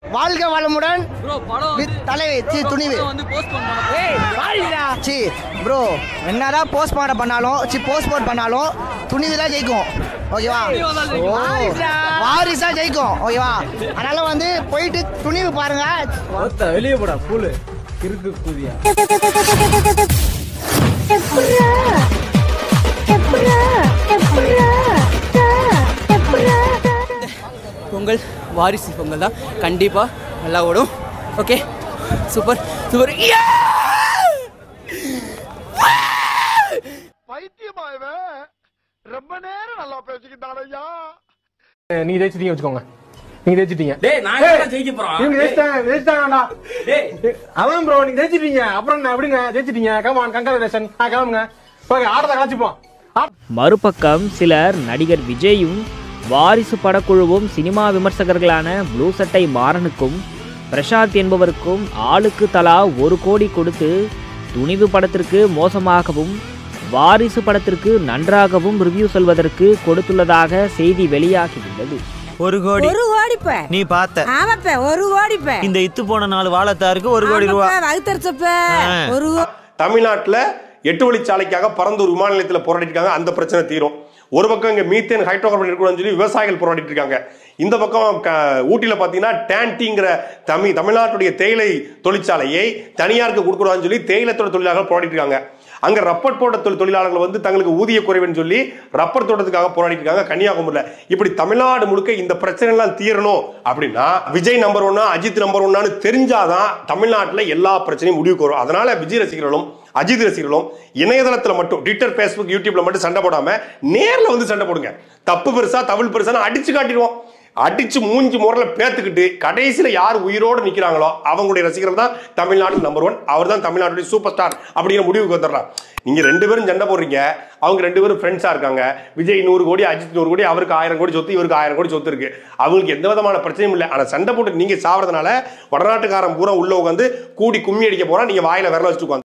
வாழ்க வளமுடன் ப்ரோ படம் வித் தலைவி சி துணிவு வந்து போஸ்ட் பண்ண சி ப்ரோ என்னதான் போஸ்ட் பண்ண பண்ணாலும் சி போஸ்ட் போட் பண்ணாலும் துணிவு தான் ஜெயிக்கும் ஓகேவா ஓ, வாரிசா ஜெயிக்கும் ஓகேவா அதனால வந்து போயிட்டு துணிவு பாருங்க வெளியே போடா கூலு இருக்கு கூதியா பொங்கல் வாரிசு பொங்கல் தான் கண்டிப்பா நல்லா ஓடும் ஓகே சூப்பர் சூப்பர் நீங்க ஜெயிச்சிட்டீங்க வச்சுக்கோங்க நீங்க ஜெயிச்சிட்டீங்க டேய் நான் என்ன ஜெயிக்க போறோம் இவங்க ஜெயிச்சிட்டாங்க ஜெயிச்சிட்டாங்கடா டேய் அதான் ப்ரோ நீங்க ஜெயிச்சிட்டீங்க அப்புறம் என்ன எப்படிங்க ஜெயிச்சிட்டீங்க கமான் கங்க்ராச்சுலேஷன் ஆ கிளம்புங்க ஓகே ஆட்டத்தை கலாச்சிப்போம் மறுபக்கம் சிலர் நடிகர் விஜயும் வாரிசு படக்குழுவும் சினிமா விமர்சகர்களான ப்ளூ சட்டை மாறனுக்கும் பிரசாந்த் என்பவருக்கும் ஆளுக்கு தலா ஒரு கோடி கொடுத்து துணிவு படத்திற்கு மோசமாகவும் வாரிசு படத்திற்கு நன்றாகவும் ரிவ்யூ சொல்வதற்கு கொடுத்துள்ளதாக செய்தி வெளியாகியுள்ளது ஒரு கோடி ஒரு கோடிப்ப நீ பார்த்த ஆமாப்ப ஒரு கோடிப்ப இந்த இத்து போன நாலு வாழத்தாருக்கு ஒரு கோடி ரூபா வகுத்தரிச்சப்ப ஆ. ஒரு கோ- தமிழ்நாட்டில் எட்டு வழிச்சாலைக்காக பரந்தூர் விமான நிலையத்தில் போராடிட்டு இருக்காங்க அந்த பிரச்சனை தீரும் ஒரு பக்கம் இங்க மீத்தேன் ஹைட்ரோகார்பன் இருக்கணும்னு சொல்லி விவசாயிகள் போராடிட்டு இருக்காங்க இந்த பக்கம் க- ஊட்டியில பாத்தீங்கன்னா டேன்டிங்கிற தமிழ் தமிழ்நாட்டுடைய தேயிலை தொழிற்சாலையை தனியாருக்கு கொடுக்குறான்னு சொல்லி தேயிலை தொழிலாளர்கள் போராடிட்டு இருக்காங்க அங்க ரப்பர் தோட்ட தொழில் தொழிலாளர்கள் வந்து தங்களுக்கு ஊதிய குறைவுன்னு சொல்லி ரப்பர் தோட்டத்துக்காக போராடிட்டு இருக்காங்க கன்னியாகுமரியில இப்படி தமிழ்நாடு முழுக்க இந்த பிரச்சனை எல்லாம் தீரணும் அப்படின்னா விஜய் நம்பர் ஒன்னா அஜித் நம்பர் ஒன்னான்னு தெரிஞ்சாதான் தமிழ்நாட்டுல எல்லா பிரச்சனையும் முடிவுக்கு வரும் அதனால விஜய் ரசிகர்களும் அஜித் ரசிகர்களும் இணையதளத்துல மட்டும் ட்விட்டர் ஃபேஸ்புக் யூடியூப்ல மட்டும் சண்டை போடாம நேர்ல வந்து சண்டை போடுங்க தப்பு பெருசா தவிழ் பெருசான்னு அடிச்சு காட்டிடுவோம் அடிச்சு மூஞ்சி முறையில பேத்துக்கிட்டு கடைசியில யார் உயிரோடு நிக்கிறாங்களோ அவங்களுடைய ரசிகர் தான் தமிழ்நாடு நம்பர் ஒன் அவர் தான் தமிழ்நாட்டுடைய சூப்பர் ஸ்டார் அப்படிங்கிற முடிவுக்கு வந்துடுறான் நீங்க ரெண்டு பேரும் சண்டை போடுறீங்க அவங்க ரெண்டு பேரும் ஃப்ரெண்ட்ஸா இருக்காங்க விஜய் நூறு கோடி அஜித் நூறு கோடி அவருக்கு ஆயிரம் கோடி சொத்து இவருக்கு ஆயிரம் கோடி சொத்து இருக்கு அவங்களுக்கு எந்த விதமான பிரச்சனையும் இல்லை ஆனா சண்டை போட்டு நீங்க சாவறதுனால வடநாட்டுக்காரன் பூரா உள்ள உட்காந்து கூடி கும்மி அடிக்க போறா நீங்க வாயில விரல வச்சுட்டு உட்காந்து